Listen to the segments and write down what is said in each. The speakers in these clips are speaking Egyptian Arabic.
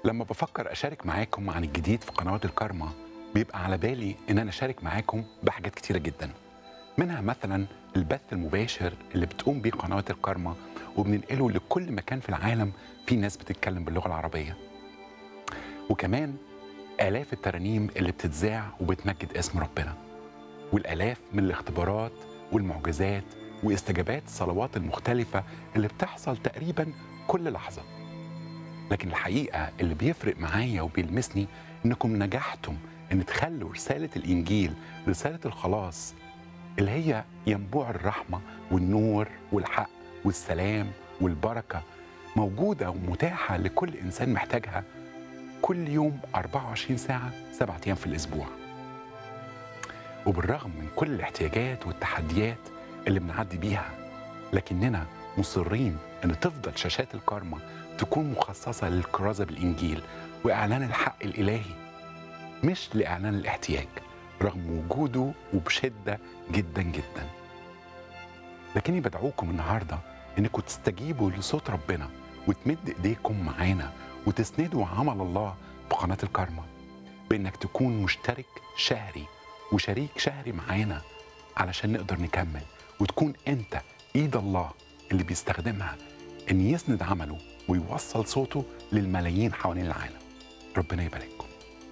لما بفكر اشارك معاكم عن الجديد في قنوات الكارما بيبقى على بالي ان انا اشارك معاكم بحاجات كتيره جدا منها مثلا البث المباشر اللي بتقوم بيه قنوات الكارما وبننقله لكل مكان في العالم في ناس بتتكلم باللغه العربيه وكمان آلاف الترانيم اللي بتتذاع وبتمجد اسم ربنا والآلاف من الاختبارات والمعجزات واستجابات الصلوات المختلفة اللي بتحصل تقريبا كل لحظة لكن الحقيقة اللي بيفرق معايا وبيلمسني إنكم نجحتم إن تخلوا رسالة الإنجيل رسالة الخلاص اللي هي ينبوع الرحمة والنور والحق والسلام والبركة موجودة ومتاحة لكل إنسان محتاجها كل يوم 24 ساعة سبعة أيام في الأسبوع وبالرغم من كل الاحتياجات والتحديات اللي بنعدي بيها لكننا مصرين أن تفضل شاشات الكارما تكون مخصصة للكرازة بالإنجيل وإعلان الحق الإلهي مش لإعلان الاحتياج رغم وجوده وبشدة جدا جدا لكني بدعوكم النهاردة أنكم تستجيبوا لصوت ربنا وتمد إيديكم معانا وتسندوا عمل الله في قناة الكارما بإنك تكون مشترك شهري وشريك شهري معانا علشان نقدر نكمل وتكون أنت إيد الله اللي بيستخدمها إن يسند عمله ويوصل صوته للملايين حوالين العالم ربنا يبارككم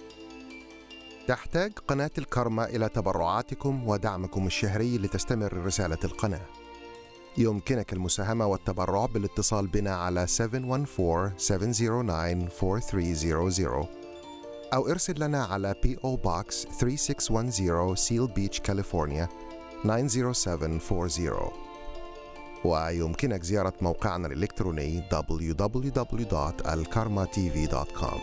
تحتاج قناة الكرمة إلى تبرعاتكم ودعمكم الشهري لتستمر رسالة القناة يمكنك المساهمة والتبرع بالاتصال بنا على 714-709-4300 أو ارسل لنا على P.O. Box 3610 Seal Beach, California 90740 ويمكنك زيارة موقعنا الإلكتروني www.alkarmatv.com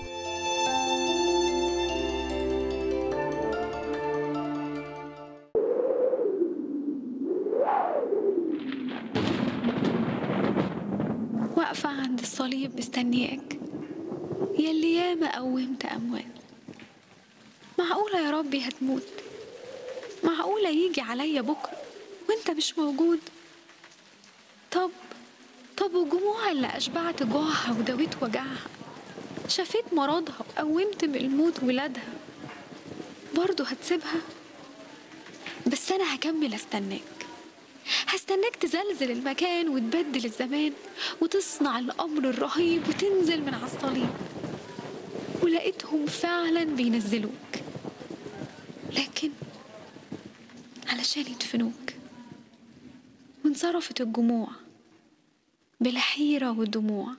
واقفة عند الصليب مستنياك يلي ياما قومت أموات معقولة يا ربي هتموت معقولة يجي عليا بكرة وانت مش موجود طب طب والجموع اللي أشبعت جوعها وداويت وجعها شفيت مرضها وقومت من الموت ولادها برضه هتسيبها بس أنا هكمل أستناك هستناك تزلزل المكان وتبدل الزمان وتصنع الأمر الرهيب وتنزل من على الصليب ولقيتهم فعلا بينزلوك لكن علشان يدفنوك وانصرفت الجموع بالحيرة والدموع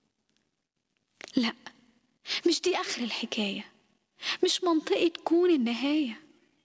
لا مش دي آخر الحكاية مش منطقة تكون النهاية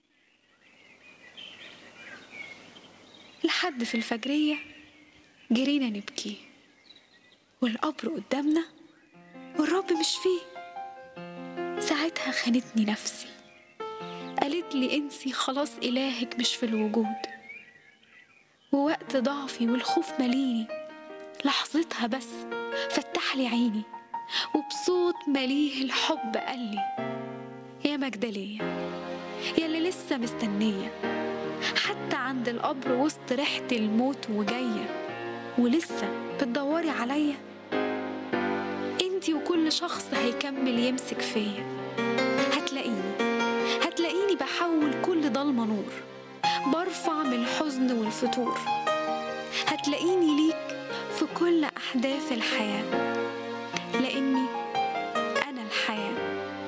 لحد في الفجرية جرينا نبكي والقبر قدامنا والرب مش فيه ساعتها خانتني نفسي قالت لي انسي خلاص إلهك مش في الوجود ووقت ضعفي والخوف مليني لحظتها بس فتح لي عيني وبصوت مليه الحب قال لي يا مجدلية يا اللي لسه مستنية حتى عند القبر وسط ريحة الموت وجاية ولسه بتدوري عليا انتي وكل شخص هيكمل يمسك فيا هتلاقيني هتلاقيني بحول كل ضلمة نور برفع من الحزن والفتور هتلاقيني ليك في كل أحداث الحياة